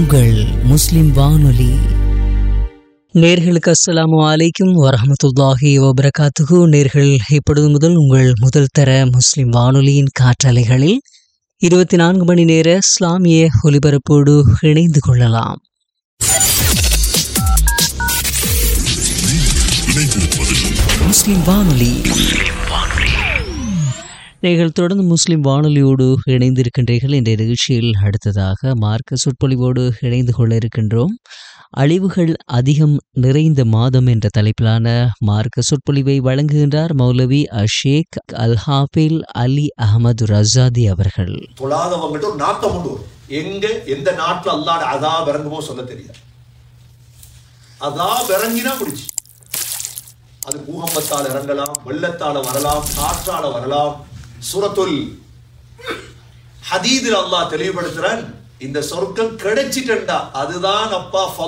உங்கள் முஸ்லிம் வானொலி நேர்களுக்கு அஸ்ஸலாமு அலைக்கும் வரஹமத்துல்லாஹி வபரகாத்துகு நேர்கள் இப்பொழுது முதல் உங்கள் முதல் தர முஸ்லிம் வானொலியின் காற்றலைகளில் இருபத்தி நான்கு மணி நேர இஸ்லாமிய ஒலிபரப்போடு இணைந்து கொள்ளலாம் முஸ்லிம் வானொலி நீங்கள் தொடர்ந்து முஸ்லிம் வானொலியோடு இணைந்திருக்கின்றீர்கள் என்ற நிகழ்ச்சியில் அடுத்ததாக மார்க்க சொற்பொழிவோடு இணைந்து கொள்ள இருக்கின்றோம் அழிவுகள் அதிகம் நிறைந்த மாதம் என்ற தலைப்பிலான மார்க்க சொற்பொழிவை வழங்குகின்றார் மௌலவி அஷேக் அல் ஹாஃபில் அலி அகமது ரசாதி அவர்கள் தொழாதவங்கள்ட்ட ஒரு நாட்டம் உண்டு வரும். எங்க எந்த நாட்டுல அல்லாட அதாப் இறங்குமோ சொல்ல தெரியாது அதாப் இறங்கினா முடிச்சு அது பூகம்பத்தால் இறங்கலாம் வெள்ளத்தால வரலாம் காற்றால வரலாம் சூரத்துல் ஹதீதில் அல்லாஹ் தெளிவுபடுத்துறான் இந்த சொர்க்கம் கிடைச்சிட்டா அதுதான் அப்பா